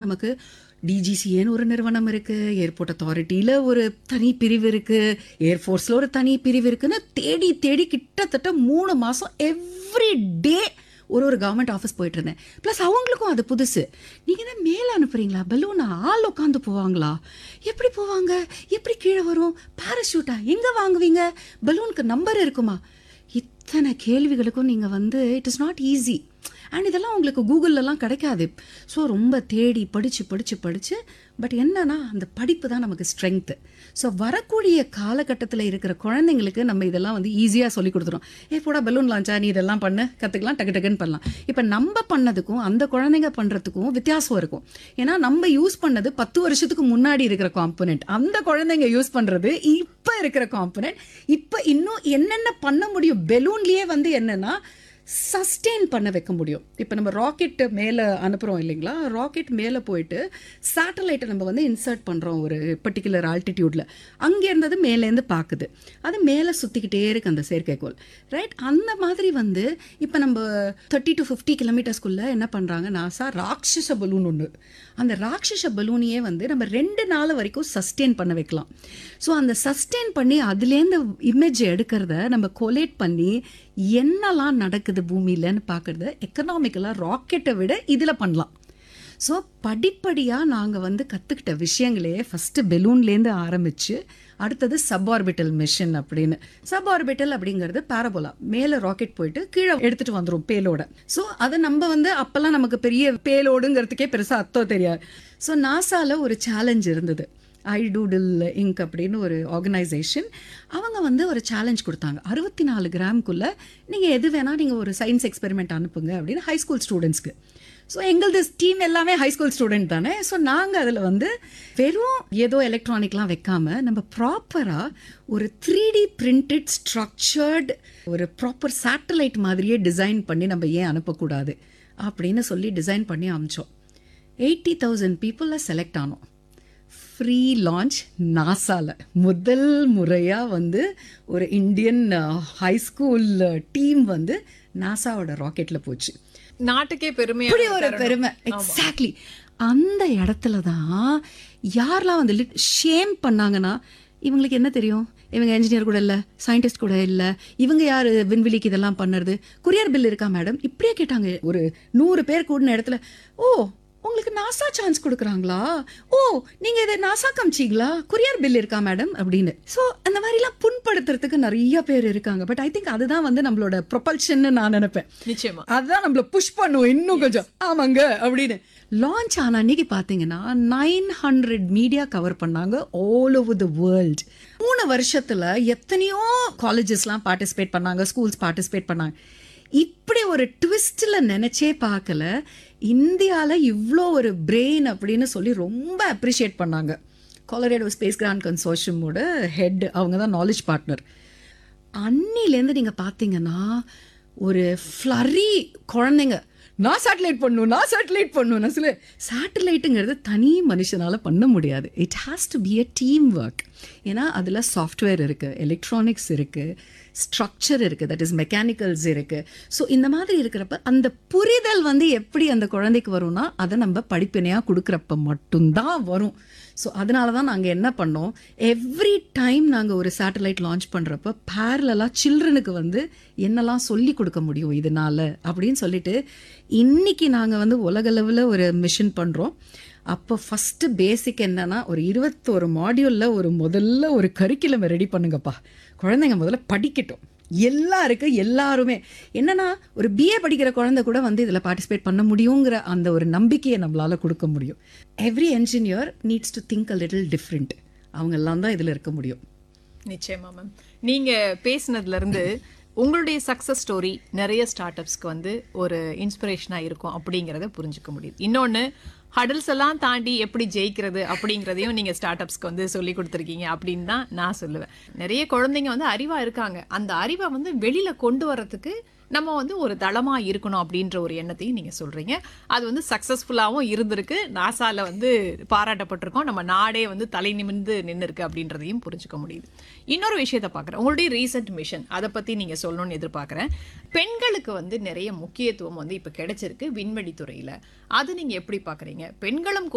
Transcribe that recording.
நமக்கு டிஜிசிஏன்னு ஒரு நிறுவனம் இருக்கு ஏர்போர்ட் அத்தாரிட்டியில ஒரு தனி பிரிவு இருக்கு ஏர்ஃபோர்ஸ்ல ஒரு தனி பிரிவு இருக்குன்னு தேடி தேடி கிட்டத்தட்ட மூணு மாசம் எவ்ரி டே ஒரு ஒரு கவர்மெண்ட் ஆஃபீஸ் போயிட்டு இருந்தேன் ப்ளஸ் அவங்களுக்கும் அது புதுசு நீங்கள் தான் மேலே அனுப்புறீங்களா பலூனா ஆள் உட்காந்து போவாங்களா எப்படி போவாங்க எப்படி கீழே வரும் பாராஷூட்டா எங்கே வாங்குவீங்க பலூனுக்கு நம்பர் இருக்குமா இத்தனை கேள்விகளுக்கும் நீங்கள் வந்து it is not easy and இதெல்லாம் உங்களுக்கு கூகுள்லலாம் கிடைக்காது ஸோ ரொம்ப தேடி படித்து படித்து படித்து பட் என்னன்னா அந்த படிப்பு தான் நமக்கு ஸ்ட்ரென்த்து ஸோ வரக்கூடிய காலகட்டத்தில் இருக்கிற குழந்தைங்களுக்கு நம்ம இதெல்லாம் வந்து ஈஸியாக சொல்லி கொடுத்துரும் ஏ போடா பலூன் லான்ச்சா நீ இதெல்லாம் பண்ணு கற்றுக்கலாம் டக்கு டக்குன்னு பண்ணலாம் இப்போ நம்ம பண்ணதுக்கும் அந்த குழந்தைங்க பண்ணுறதுக்கும் வித்தியாசம் இருக்கும் ஏன்னா நம்ம யூஸ் பண்ணது பத்து வருஷத்துக்கு முன்னாடி இருக்கிற காம்பனெண்ட் அந்த குழந்தைங்க யூஸ் பண்ணுறது இப்போ இருக்கிற காம்பனெண்ட் இப்போ இன்னும் என்னென்ன பண்ண முடியும் பெலூன்லேயே வந்து என்னென்னா சஸ்டெயின் பண்ண வைக்க முடியும் இப்போ நம்ம ராக்கெட் மேலே அனுப்புகிறோம் இல்லைங்களா ராக்கெட் மேலே போயிட்டு சேட்டலைட்டை நம்ம வந்து இன்சர்ட் பண்ணுறோம் ஒரு பர்டிகுலர் ஆல்டிடியூடில் அங்கே இருந்தது மேலேருந்து பார்க்குது அது மேலே சுற்றிக்கிட்டே இருக்கு அந்த செயற்கைக்கோள் ரைட் அந்த மாதிரி வந்து இப்போ நம்ம தேர்ட்டி டு ஃபிஃப்டி கிலோமீட்டர்ஸ்குள்ளே என்ன பண்ணுறாங்க நாசா ராட்சச பலூன் ஒன்று அந்த ராட்சச பலூனையே வந்து நம்ம ரெண்டு நாள் வரைக்கும் சஸ்டெயின் பண்ண வைக்கலாம் ஸோ அந்த சஸ்டெயின் பண்ணி அதுலேருந்து இமேஜ் எடுக்கிறத நம்ம கொலேட் பண்ணி என்னெல்லாம் நடக்குது பூமியிலன்னு பார்க்குறது எக்கனாமிக்கலாக ராக்கெட்டை விட இதில் பண்ணலாம் ஸோ படிப்படியாக நாங்கள் வந்து கற்றுக்கிட்ட விஷயங்களே ஃபஸ்ட்டு பெலூன்லேருந்து ஆரம்பித்து அடுத்தது சப்ஆர்பிட்டல் மிஷன் அப்படின்னு சப்ஆர்பிட்டல் அப்படிங்கிறது பாரபோலா மேலே ராக்கெட் போயிட்டு கீழே எடுத்துகிட்டு வந்துடும் பேலோட ஸோ அதை நம்ம வந்து அப்போல்லாம் நமக்கு பெரிய பேலோடுங்கிறதுக்கே பெருசாக அர்த்தம் தெரியாது ஸோ நாசாவில் ஒரு சேலஞ்ச் இருந்தது ஐ டூடில் இங்க் அப்படின்னு ஒரு ஆர்கனைசேஷன் அவங்க வந்து ஒரு சேலஞ்ச் கொடுத்தாங்க அறுபத்தி நாலு கிராம்குள்ளே நீங்கள் எது வேணால் நீங்கள் ஒரு சயின்ஸ் எக்ஸ்பெரிமெண்ட் அனுப்புங்க அப்படின்னு ஹை ஸ்கூல் ஸ்டூடெண்ட்ஸ்க்கு ஸோ எங்களது டீம் எல்லாமே ஹை ஸ்கூல் ஸ்டூடெண்ட் தானே ஸோ நாங்கள் அதில் வந்து வெறும் ஏதோ எலக்ட்ரானிக்லாம் வைக்காம நம்ம ப்ராப்பராக ஒரு த்ரீ டி பிரிண்டட் ஸ்ட்ரக்சர்டு ஒரு ப்ராப்பர் சேட்டலைட் மாதிரியே டிசைன் பண்ணி நம்ம ஏன் அனுப்பக்கூடாது அப்படின்னு சொல்லி டிசைன் பண்ணி அமிச்சோம் எயிட்டி தௌசண்ட் பீப்புளில் செலக்ட் ஆனோம் ஃப்ரீ லான்ச் நாசால முதல் முறையாக வந்து ஒரு இந்தியன் ஹை ஸ்கூல் டீம் வந்து நாசாவோட ராக்கெட்டில் போச்சு நாட்டுக்கே பெருமையா இப்படி ஒரு பெருமை எக்ஸாக்ட்லி அந்த இடத்துல தான் யாரெல்லாம் வந்து ஷேம் பண்ணாங்கன்னா இவங்களுக்கு என்ன தெரியும் இவங்க என்ஜினியர் கூட இல்லை சயின்டிஸ்ட் கூட இல்லை இவங்க யார் விண்வெளிக்கு இதெல்லாம் பண்ணுறது குரியர் பில் இருக்கா மேடம் இப்படியே கேட்டாங்க ஒரு நூறு பேர் கூடின இடத்துல ஓ உங்களுக்கு நாசா சான்ஸ் கொடுக்குறாங்களா ஓ நீங்க இதை நாசா காமிச்சிங்களா குரியர் பில் இருக்கா மேடம் அப்படின்னு ஸோ அந்த மாதிரிலாம் புண்படுத்துறதுக்கு நிறைய பேர் இருக்காங்க பட் ஐ திங்க் அதுதான் வந்து நம்மளோட ப்ரொபல்ஷன் நான் நினைப்பேன் நிச்சயமா அதுதான் நம்மள புஷ் பண்ணும் இன்னும் கொஞ்சம் ஆமாங்க அப்படின்னு லான்ச் ஆன அன்னைக்கு பார்த்தீங்கன்னா நைன் ஹண்ட்ரட் மீடியா கவர் பண்ணாங்க ஆல் ஓவர் த வேர்ல்ட் மூணு வருஷத்துல எத்தனையோ காலேஜஸ்லாம் பார்ட்டிசிபேட் பண்ணாங்க ஸ்கூல்ஸ் பார்ட்டிசிபேட் பண்ணாங்க இப்படி ஒரு ட்விஸ்டில் நினச்சே பார்க்கல இந்தியாவில் இவ்வளோ ஒரு பிரெயின் அப்படின்னு சொல்லி ரொம்ப அப்ரிஷியேட் பண்ணாங்க கொலரேடோ ஸ்பேஸ் கிராண்ட் கன்சோர்ஷியமோட ஹெட் அவங்க தான் நாலேஜ் பார்ட்னர் அன்னிலேருந்து நீங்கள் பார்த்தீங்கன்னா ஒரு ஃப்ளரி குழந்தைங்க நான் சேட்டலைட் பண்ணும் நான் சேட்டலைட் பண்ணும் நான் சொல்ல சேட்டலைட்டுங்கிறது தனி மனுஷனால் பண்ண முடியாது it has to be a team work ஏன்னா அதில் சாஃப்ட்வேர் இருக்குது எலக்ட்ரானிக்ஸ் இருக்குது ஸ்ட்ரக்சர் இருக்குது தட் இஸ் மெக்கானிக்கல்ஸ் இருக்குது ஸோ இந்த மாதிரி இருக்கிறப்ப அந்த புரிதல் வந்து எப்படி அந்த குழந்தைக்கு வரும்னா அதை நம்ம படிப்பினையாக கொடுக்குறப்ப மட்டும்தான் வரும் ஸோ அதனால தான் நாங்கள் என்ன பண்ணோம் எவ்ரி டைம் நாங்கள் ஒரு சேட்டலைட் லான்ச் பண்ணுறப்ப பேரலாக சில்ட்ரனுக்கு வந்து என்னெல்லாம் சொல்லி கொடுக்க முடியும் இதனால அப்படின்னு சொல்லிட்டு இன்னைக்கு நாங்கள் வந்து உலகளவில் ஒரு மிஷன் பண்ணுறோம் அப்போ ஃபஸ்ட்டு பேசிக் என்னன்னா ஒரு இருபத்தோரு மாடியூலில் ஒரு முதல்ல ஒரு கரிக்குலம் ரெடி பண்ணுங்கப்பா குழந்தைங்க முதல்ல படிக்கட்டும் எல்லாருக்கும் எல்லாருமே என்னன்னா ஒரு பிஏ படிக்கிற குழந்தை கூட வந்து இதில் பார்ட்டிசிபேட் பண்ண முடியுங்கிற அந்த ஒரு நம்பிக்கையை நம்மளால கொடுக்க முடியும் every engineer needs to think a little different அவங்க எல்லாம் தான் இதில் இருக்க முடியும் நிச்சயமா மேம் நீங்க பேசுனதுல இருந்து உங்களுடைய சக்சஸ் ஸ்டோரி நிறைய ஸ்டார்ட் அப்ஸ்க்கு வந்து ஒரு இன்ஸ்பிரேஷனா இருக்கும் அப்படிங்கறத புரிஞ்சுக்க முடியுது இன்னொன்னு ஹடல்ஸ் எல்லாம் தாண்டி எப்படி ஜெயிக்கிறது அப்படிங்கிறதையும் நீங்க ஸ்டார்ட் அப்ஸ்க்கு வந்து சொல்லி கொடுத்துருக்கீங்க அப்படின்னு தான் நான் சொல்லுவேன் நிறைய குழந்தைங்க வந்து அறிவா இருக்காங்க அந்த அறிவை வந்து வெளியில கொண்டு வர்றதுக்கு நம்ம வந்து ஒரு தளமா இருக்கணும் அப்படின்ற ஒரு எண்ணத்தையும் நீங்க சொல்றீங்க அது வந்து சக்சஸ்ஃபுல்லாகவும் இருந்திருக்கு நாசால வந்து பாராட்டப்பட்டிருக்கோம் நம்ம நாடே வந்து தலை நிமிர்ந்து நின்று இருக்கு அப்படின்றதையும் புரிஞ்சுக்க முடியுது இன்னொரு விஷயத்த பார்க்குறேன் உங்களுடைய ரீசெண்ட் மிஷன் அதை பத்தி நீங்க சொல்லணும்னு எதிர்பார்க்குறேன் பெண்களுக்கு வந்து நிறைய முக்கியத்துவம் வந்து இப்போ கிடைச்சிருக்கு விண்வெளி துறையில அது நீங்க எப்படி பார்க்குறீங்க பெண்களும்